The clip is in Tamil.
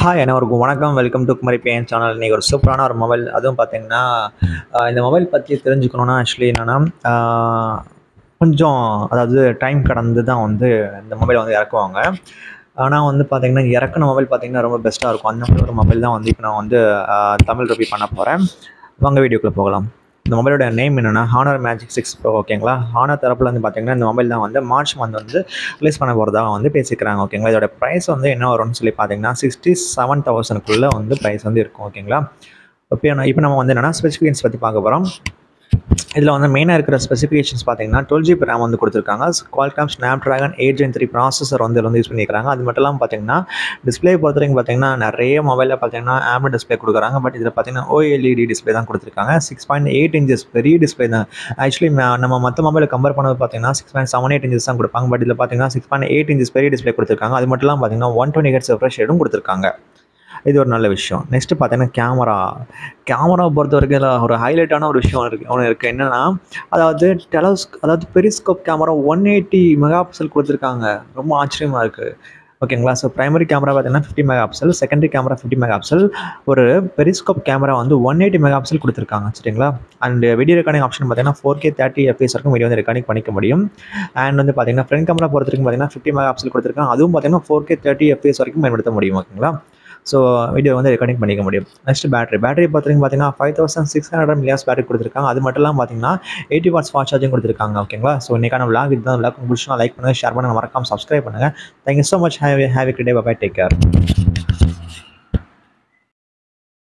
ஹாய் அனைவருக்கும் வணக்கம் welcome to Kumari fan channel இன்றைக்கி ஒரு சூப்பரான ஒரு மொபைல் அதுவும் பார்த்தீங்கன்னா ஆஹ் இந்த மொபைல் பற்றி தெரிஞ்சுக்கணுன்னா ஆக்சுவலி என்னென்னா கொஞ்சம் அதாவது டைம் கடந்து தான் வந்து இந்த மொபைல் வந்து இறக்குவாங்க ஆனால் வந்து பார்த்தீங்கன்னா இறக்குன மொபைல் பார்த்தீங்கன்னா ரொம்ப பெஸ்ட்டாக இருக்கும் அந்த மாதிரி ஒரு மொபைல் தான் வந்து இப்போ நான் வந்து ஆஹ் தமிழ் ரிவ்யூ பண்ண போகிறேன் வாங்க வீடியோக்குள்ளே போகலாம் இந்த மொபைலோட நேம் என்னென்னா ஹானர் மேஜிக் சிக்ஸ் ப்ரோ ஓகேங்களா ஹானர் தரப்பில் வந்து பார்த்தீங்கன்னா இந்த மொபைல் தான் வந்து மார்ச் மந்த் வந்து ரிலீஸ் பண்ண போகிறதாக வந்து பேசிக்கிறாங்க ஓகேங்களா இதோட ப்ரைஸ் வந்து என்ன வரும்னு சொல்லி பார்த்தீங்கன்னா சிக்ஸ்டி செவன் தௌசண்ட்குள்ளே வந்து ப்ரைஸ் வந்து இருக்கும் ஓகேங்களா இப்போ நான் இப்போ நம்ம வந்து என்னென்னா ஸ்பெசிஃபிகேஷன்ஸ் பற்றி பார்க்க போகிறோம் இதில் வந்து மெயினாக இருக்கிற ஸ்பெசிஃபிகேஷன்ஸ் பார்த்தீங்கன்னா டுவெல் ஜிபி ரேம் வந்து கொடுத்துருக்காங்க Qualcomm Snapdragon eight gen three processor வந்து இதுல வந்து யூஸ் பண்ணிக்கிறாங்க அது மட்டும் இல்லாமல் பார்த்தீங்கன்னா டிஸ்பிளே பொறுத்த வரைக்கும் பார்த்தீங்கன்னா நிறைய மொபைலில் பார்த்தீங்கன்னா ஆம்லெட் டிஸ்பிளே கொடுக்குறாங்க பட் இதில் பார்த்தீங்கன்னா ஓஎல்இடி டிஸ்பிளே தான் கொடுத்துருக்காங்க சிக்ஸ் பாயிண்ட் எயிட் இன்ச்சஸ் பெரிய டிஸ்பிளே தான் ஆக்சுவலி நம்ம மற்ற மொபைலை கம்பேர் பண்ணது பார்த்தீங்கன்னா six point seven eight inches தான் கொடுப்பாங்க பட் இதில் பார்த்தீங்கன்னா சிக்ஸ் பாயிண்ட் எயிட் இன்ச்சஸ் பெரிய டிஸ்பிளே கொடுத்துருக்காங்க அது மட்டும் இல்லாமல் பார்த்தீங்கன்னா ஒன் டுவெண்ட்டி ஹெட்ஸ் ரெஃப்ரெஷ் ரேட்டும் கொடுத்துருக்காங்க இது ஒரு நல்ல விஷயம் நெக்ஸ்ட்டு பார்த்தீங்கன்னா கேமரா கேமராவை பொறுத்த வரைக்கும் இதில் ஒரு ஹைலைட்டான ஒரு விஷயம் இருக்குது ஒன்று இருக்குது என்னென்னா அதாவது டெலோஸ் அதாவது periscope camera one eighty megapixel கொடுத்துருக்காங்க ரொம்ப ஆச்சரியமாக இருக்குது ஓகேங்களா ஸோ பிரைமரி கேமரா பார்த்தீங்கன்னா fifty megapixel secondary camera fifty megapixel ஒரு பெரிஸ்கோப் கேமரா வந்து ஒன் எயிட்டி மெகா பிக்சல் கொடுத்துருக்காங்க சரிங்களா அண்ட் வீடியோ ரெக்கார்டிங் ஆப்ஷன் பார்த்தீங்கன்னா ஃபோர் கே தேர்ட்டி எஃப்எஸ் வரைக்கும் வீடியோ வந்து ரெக்கார்டிங் பண்ணிக்க முடியும் அண்ட் வந்து பார்த்தீங்கன்னா ஃப்ரண்ட் கேமரா பொறுத்த வரைக்கும் பார்த்தீங்கன்னா ஃபிஃப்டி மெகா பிக்சல் கொடுத்துருக்காங்க அதுவும் பார்த்தீங்கன்னா ஃபோர் கே தேர்ட்டி எஃப்எஸ் வரைக்கும் பயன்படுத்த முடியும் ஓகேங்களா ஸோ வீடியோ வந்து ரெக்கார்டிங் பண்ணிக்க முடியும் நெக்ஸ்ட் பேட்டரி பேட்டரி பார்த்தீங்கன்னா பார்த்தீங்கன்னா five thousand six hundred milliamps battery கொடுத்துருக்காங்க அது மட்டும் இல்லாமல் பார்த்தீங்கன்னா எயிட்டி வாட்ஸ் ஃபாஸ்ட் சார்ஜிங் கொடுத்துருக்காங்க ஓகேங்களா ஸோ இன்றைக்கான விளாக் இதுதான் விளாக் பிடிச்சினா லைக் பண்ணுங்கள் ஷேர் பண்ணுங்கள் மறக்காம சப்ஸ்கிரைப் பண்ணுங்கள் thank you so much have have day bye take care